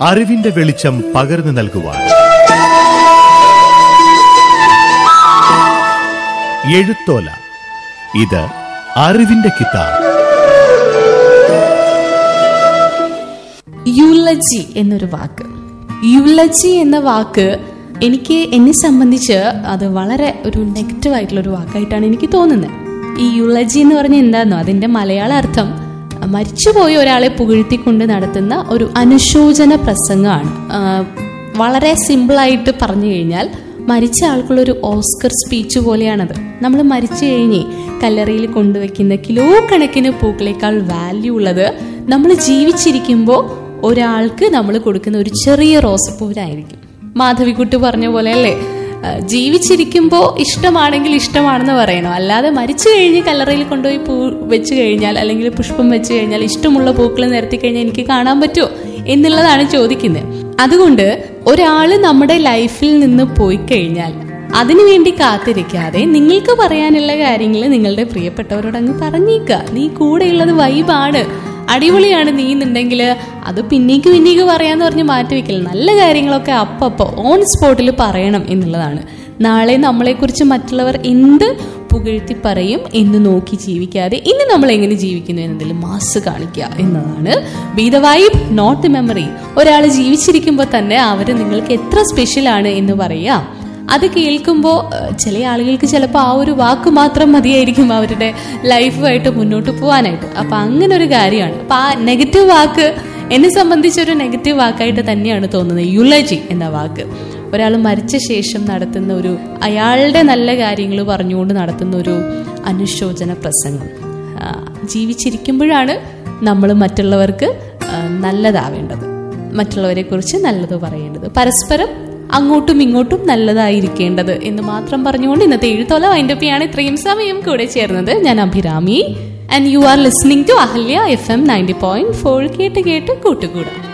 അറിവിന്റെ വെളിച്ചം പകർന്നു നൽകുവാൻ എഴുത്തോല ഇത് അറിവിന്റെ കിതാബ് യുലജി എന്നൊരു വാക്ക് യുലജി എന്ന വാക്ക് എനിക്ക് എന്നെ സംബന്ധിച്ച് അത് വളരെ ഒരു നെഗറ്റീവ് ആയിട്ടുള്ള ഒരു വാക്കായിട്ടാണ് എനിക്ക് തോന്നുന്നത് ഈ യുലജി എന്ന് പറഞ്ഞാൽ എന്താണെന്നോ അതിന്റെ മലയാള അർത്ഥം മരിച്ചുപോയ ഒരാളെ പുകഴ്ത്തിക്കൊണ്ട് നടത്തുന്ന ഒരു അനുശോചന പ്രസംഗമാണ് ആ, വളരെ സിമ്പിളായിട്ട് പറഞ്ഞു കഴിഞ്ഞാൽ മരിച്ച ആൾക്കുള്ള ഒരു ഓസ്കർ സ്പീച്ച് പോലെയാണത് നമ്മൾ മരിച്ചു കഴിഞ്ഞ് കല്ലറയിൽ കൊണ്ടുവയ്ക്കുന്ന കിലോ കണക്കിന് പൂക്കളേക്കാൾ വാല്യൂ ഉള്ളത് നമ്മൾ ജീവിച്ചിരിക്കുമ്പോൾ ഒരാൾക്ക് നമ്മൾ കൊടുക്കുന്ന ഒരു ചെറിയ റോസപ്പൂവിനായിരിക്കും മാധവിക്കുട്ടി പറഞ്ഞ പോലെ അല്ലേ ആ, ജീവിച്ചിരിക്കുമ്പോൾ ഇഷ്ടമാണെങ്കിൽ ഇഷ്ടമാണെന്ന് പറയണം അല്ലാതെ മരിച്ചു കഴിഞ്ഞ് കല്ലറയിൽ കൊണ്ടുപോയി പൂ വെച്ച് കഴിഞ്ഞാൽ അല്ലെങ്കിൽ പുഷ്പം വെച്ച് കഴിഞ്ഞാൽ ഇഷ്ടമുള്ള പൂക്കൾ നിരത്തി കഴിഞ്ഞാൽ എനിക്ക് കാണാൻ പറ്റുമോ എന്നുള്ളതാണ് ചോദിക്കുന്നത് അതുകൊണ്ട് ഒരാള് നമ്മുടെ ലൈഫിൽ നിന്ന് പോയി കഴിഞ്ഞാൽ അതിനുവേണ്ടി കാത്തിരിക്കാതെ നിങ്ങൾക്ക് പറയാനുള്ള കാര്യങ്ങൾ നിങ്ങളുടെ പ്രിയപ്പെട്ടവരോട് അങ്ങ് പറഞ്ഞേക്കുക നീ കൂടെയുള്ളത് വൈബാണ് അടിപൊളിയാണ് നീ എന്നുണ്ടെങ്കിൽ അത് പിന്നേക്ക് പിന്നേക്ക് പറയാന്ന് പറഞ്ഞ് മാറ്റി വെക്കില്ല നല്ല കാര്യങ്ങളൊക്കെ അപ്പപ്പോൾ ഓൺ സ്പോട്ടിൽ പറയണം എന്നുള്ളതാണ് നാളെ നമ്മളെക്കുറിച്ച് മറ്റുള്ളവർ എന്ത് പുകഴ്ത്തി പറയും എന്ന് നോക്കി ജീവിക്കാതെ ഇന്ന് നമ്മൾ എങ്ങനെ ജീവിക്കുന്നു എന്നതിൽ മാസ് കാണിക്കുക എന്നതാണ് be the vibe not the memory ഒരാൾ ജീവിച്ചിരിക്കുമ്പോൾ തന്നെ അവർ നിങ്ങൾക്ക് എത്ര സ്പെഷ്യലാണ് എന്ന് പറയാം അത് കേൾക്കുമ്പോൾ ചില ആളുകൾക്ക് ചിലപ്പോൾ ആ ഒരു വാക്ക് മാത്രം മതിയായിരിക്കും അവരുടെ ലൈഫുമായിട്ട് മുന്നോട്ട് പോകാനായിട്ട് അപ്പം അങ്ങനെ ഒരു കാര്യമാണ് അപ്പം ആ നെഗറ്റീവ് വാക്ക് എന്നെ സംബന്ധിച്ച് ഒരു നെഗറ്റീവ് വാക്കായിട്ട് തന്നെയാണ് തോന്നുന്നത് യുലജി എന്ന വാക്ക് ഒരാൾ മരിച്ച ശേഷം നടത്തുന്ന ഒരു അയാളുടെ നല്ല കാര്യങ്ങൾ പറഞ്ഞുകൊണ്ട് നടത്തുന്ന ഒരു അനുശോചന പ്രസംഗം ആ, ജീവിച്ചിരിക്കുമ്പോഴാണ് നമ്മൾ മറ്റുള്ളവർക്ക് ആ, നല്ലതാവേണ്ടത് മറ്റുള്ളവരെ കുറിച്ച് നല്ലത് പറയേണ്ടത് പരസ്പരം അങ്ങോട്ടും ഇങ്ങോട്ടും നല്ലതായിരിക്കേണ്ടത് എന്ന് മാത്രം പറഞ്ഞുകൊണ്ട് ഇന്നത്തെ എഴുത്തോല വൈൻഡപ്പിയാണ് ഇത്രയും സമയം കൂടെ ചേർന്നത് ഞാൻ Abhirami and you are listening to Ahalya F M ninety point four കേട്ട് കേട്ട് കൂട്ടുകൂടാം